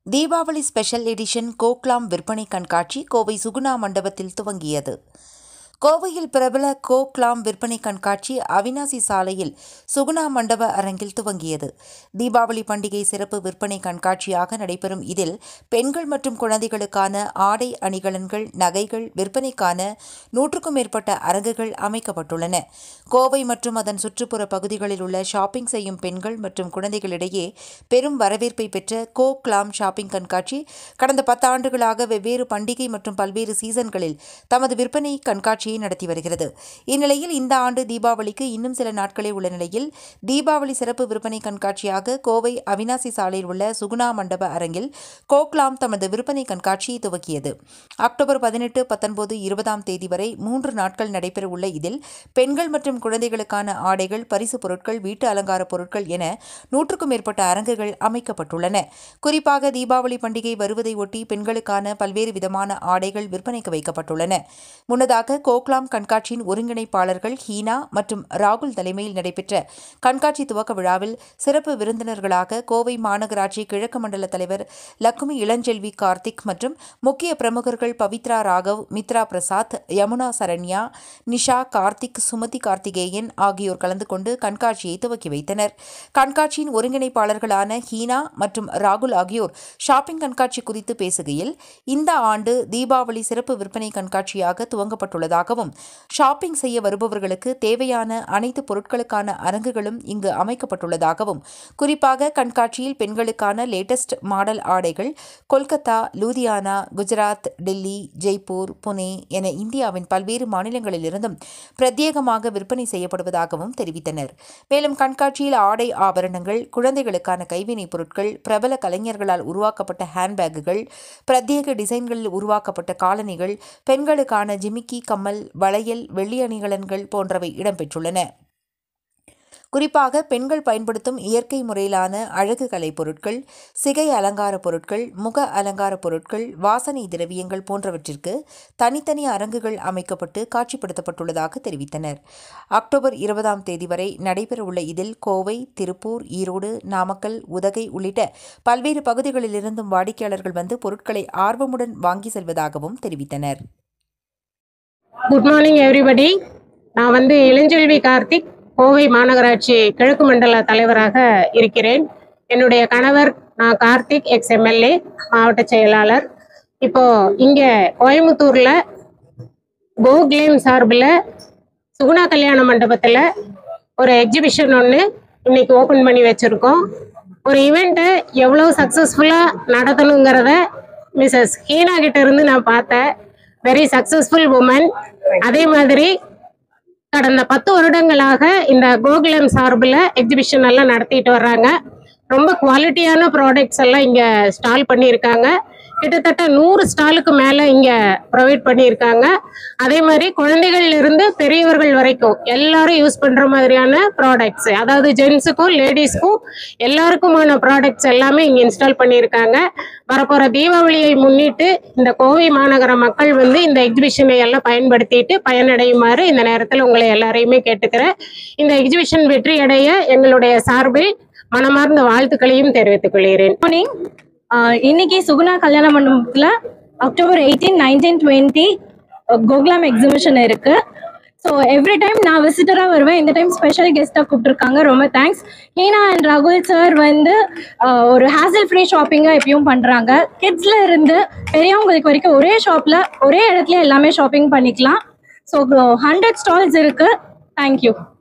Deepavali special edition கோக்லாம் விற்பனை கண்காட்சி கோவை சுகுணா மண்டபத்தில் துவங்கியது கோவையில் பிரபல கோக்லாம் விற்பனை கண்காட்சி அவினாசி சாலையில் சுகுணா மண்டப அரங்கில் துவங்கியது தீபாவளி பண்டிகை சிறப்பு விற்பனை கண்காட்சியாக நடைபெறும் இதில் பெண்கள் மற்றும் குழந்தைகளுக்கான ஆடை அணிகலன்கள் நகைகள் விற்பனைக்கான நூற்றுக்கும் மேற்பட்ட அரங்குகள் அமைக்கப்பட்டுள்ளன கோவை மற்றும் அதன் சுற்றுப்புற பகுதிகளில் உள்ள ஷாப்பிங் செய்யும் பெண்கள் மற்றும் குழந்தைகளிடையே பெரும் வரவேற்பை பெற்ற கோ கிளாம் ஷாப்பிங் கண்காட்சி கடந்த பத்தாண்டுகளாக வெவ்வேறு பண்டிகை மற்றும் பல்வேறு சீசன்களில் தமது விற்பனை கண்காட்சியை நடத்தி வருகிறது இந்நிலையில் இந்த ஆண்டு தீபாவளிக்கு இன்னும் சில நாட்களே உள்ள நிலையில் தீபாவளி சிறப்பு விற்பனை கண்காட்சியாக கோவை அவினாசி சாலையில் உள்ள சுகுணா மண்டப அரங்கில் கோக்லாம் தமது விற்பனை கண்காட்சியை துவக்கியது அக்டோபர் பதினெட்டு பத்தொன்பது இருபதாம் தேதி வரை மூன்று நாட்கள் நடைபெறவுள்ள இதில் பெண்கள் மற்றும் குழந்தைகளுக்கான ஆடைகள் பரிசு பொருட்கள் வீட்டு அலங்கார பொருட்கள் என நூற்றுக்கும் மேற்பட்ட அரங்குகள் அமைக்கப்பட்டுள்ளன குறிப்பாக தீபாவளி பண்டிகை வருவதை ஒட்டி பெண்களுக்கான பல்வேறு விதமான ஆடைகள் விற்பனைக்கு வைக்கப்பட்டுள்ளன முன்னதாக கோக்லாம் கண்காட்சியின் ஒருங்கிணைப்பாளர்கள் ஹீனா மற்றும் ராகுல் தலைமையில் நடைபெற்ற கண்காட்சி துவக்க விழாவில் சிறப்பு விருந்தினர்களாக கோவை மாநகராட்சி கிழக்கு மண்டல தலைவர் லக்குமி இளஞ்செல்வி கார்த்திக் மற்றும் முக்கிய பிரமுகர்கள் பவித்ரா ராகவ் மித்ரா பிரசாத் யமுனா சரண்யா நிஷா கார்த்திக் சுமதி கார்த்திகேயன் ஆகியோர் கலந்து கொண்டு கண்காட்சியை துவக்கி வைத்தனர் கண்காட்சியின் ஒருங்கிணைப்பாளர்களான ஹீனா மற்றும் ராகுல் ஆகியோர் ஷாப்பிங் கண்காட்சி குறித்து பேசுகையில் இந்த ஆண்டு தீபாவளி சிறப்பு விற்பனை கண்காட்சியாக துவங்கப்பட்டுள்ளதாகவும் ஷாப்பிங் செய்ய வருபவர்களுக்கு தேவையான அனைத்து பொருட்களுக்கான அரங்குகளும் இங்கு அமைக்கப்பட்டுள்ளதாகவும் குறிப்பாக கண்காட்சியில் பெண்களுக்கான லேட்டஸ்ட் மாடல் ஆடைகள் கொல்கத்தா லூதியானா குஜராத் டெல்லி ஜெய்ப்பூர் புனே என இந்தியாவின் பல்வேறு மாநிலங்களிலிருந்தும் பிரத்யேகமாக விற்பனை செய்யப்படுவதாகவும் தெரிவித்தனர் மேலும் கண்காட்சியில் ஆடை ஆபரணங்கள் குழந்தைகளுக்கான கைவினைப் பொருட்கள் பிரபல கலைஞர்களால் உருவாக்கப்பட்ட ஹேண்ட்பேக்குகள் பிரத்யேக டிசைன்களில் உருவாக்கப்பட்ட காலணிகள் பெண்களுக்கான ஜிமிக்கி கம்மல் வளையல் வெள்ளி அணிகலன்கள் போன்றவை இடம்பெற்றுள்ளன குறிப்பாக பெண்கள் பயன்படுத்தும் இயற்கை முறையிலான அழகு கலை பொருட்கள் சிகை அலங்கார பொருட்கள் முக அலங்கார பொருட்கள் வாசனை திரவியங்கள் போன்றவற்றிற்கு தனித்தனி அரங்குகள் அமைக்கப்பட்டு காட்சிப்படுத்தப்பட்டுள்ளதாக தெரிவித்தனர் அக்டோபர் இருபதாம் தேதி வரை நடைபெறவுள்ள இதில் கோவை திருப்பூர் ஈரோடு நாமக்கல் உதகை உள்ளிட்ட பல்வேறு பகுதிகளிலிருந்தும் வாடிக்கையாளர்கள் வந்து பொருட்களை ஆர்வமுடன் வாங்கி செல்வதாகவும் தெரிவித்தனர் குட் மார்னிங் எவ்ரிபடி நான் வந்து இளஞ்செல்வி கார்த்திக் கோவை மாநகராட்சி கிழக்கு மண்டல தலைவராக இருக்கிறேன் என்னுடைய கணவர் நான் கார்த்திக் எக்ஸ் எம்எல்ஏ மாவட்ட செயலாளர் இப்போ இங்கே கோயம்புத்தூரில் கோக்லேம் சார்பில் சுகுணா கல்யாண மண்டபத்தில் ஒரு எக்ஸிபிஷன் ஒன்று இன்னைக்கு ஓப்பன் பண்ணி வச்சுருக்கோம் ஒரு ஈவெண்ட்டை எவ்வளோ சக்ஸஸ்ஃபுல்லாக நடத்தணுங்கிறத மிஸ்ஸஸ் ஹீனா கிட்ட இருந்து நான் பார்த்தேன் வெரி சக்ஸஸ்ஃபுல் உமன் அதே மாதிரி கடந்த பத்து வருடங்களாக இந்த கோகுலம் சார்பில் எக்ஸிபிஷன் எல்லாம் நடத்திட்டு வர்றாங்க ரொம்ப குவாலிட்டியான ப்ராடக்ட்ஸ் எல்லாம் இங்கே ஸ்டால் பண்ணியிருக்காங்க கிட்டத்தட்ட நூறு ஸ்டாலுக்கு மேலே இங்கே ப்ரொவைட் பண்ணியிருக்காங்க அதே மாதிரி குழந்தைகள்ல இருந்து பெரியவர்கள் வரைக்கும் எல்லாரும் யூஸ் பண்ணுற மாதிரியான ப்ராடக்ட்ஸ் அதாவது ஜென்ஸுக்கும் லேடிஸ்க்கும் எல்லாருக்குமான ப்ராடக்ட்ஸ் எல்லாமே இங்கே இன்ஸ்டால் பண்ணியிருக்காங்க வரப்போகிற தீபாவளியை முன்னிட்டு இந்த கோவை மாநகர மக்கள் வந்து இந்த எக்ஸிபிஷனை எல்லாம் பயன்படுத்திட்டு பயனடையுமாறு இந்த நேரத்தில் உங்களை எல்லாரையுமே கேட்டுக்கிறேன் இந்த எக்ஸிபிஷன் வெற்றி அடைய எங்களுடைய சார்பில் மனமார்ந்த வாழ்த்துக்களையும் தெரிவித்துக் கொள்கிறேன் மார்னிங் இன்னைக்கு சுகுணா கல்யாண மண்டபத்தில் October eighteen nineteen twenty Gokulam exhibition இருக்கு ஸோ எவ்ரி டைம் நான் விசிட்டராக வருவேன் இந்த டைம் ஸ்பெஷல் கெஸ்ட்டாக கூப்பிட்டுருக்காங்க ரொம்ப தேங்க்ஸ் ஹீனா அண்ட் ராகுல் சார் வந்து ஆஹ், ஒரு ஹேசல் ஃப்ரீ ஷாப்பிங்காக எப்பயும் பண்ணுறாங்க கிட்ஸ்ல இருந்து பெரியவங்களுக்கு வரைக்கும் ஒரே ஷாப்பில் ஒரே இடத்துல எல்லாமே ஷாப்பிங் பண்ணிக்கலாம் ஸோ ஹண்ட்ரட் ஸ்டால்ஸ் இருக்கு தேங்க்யூ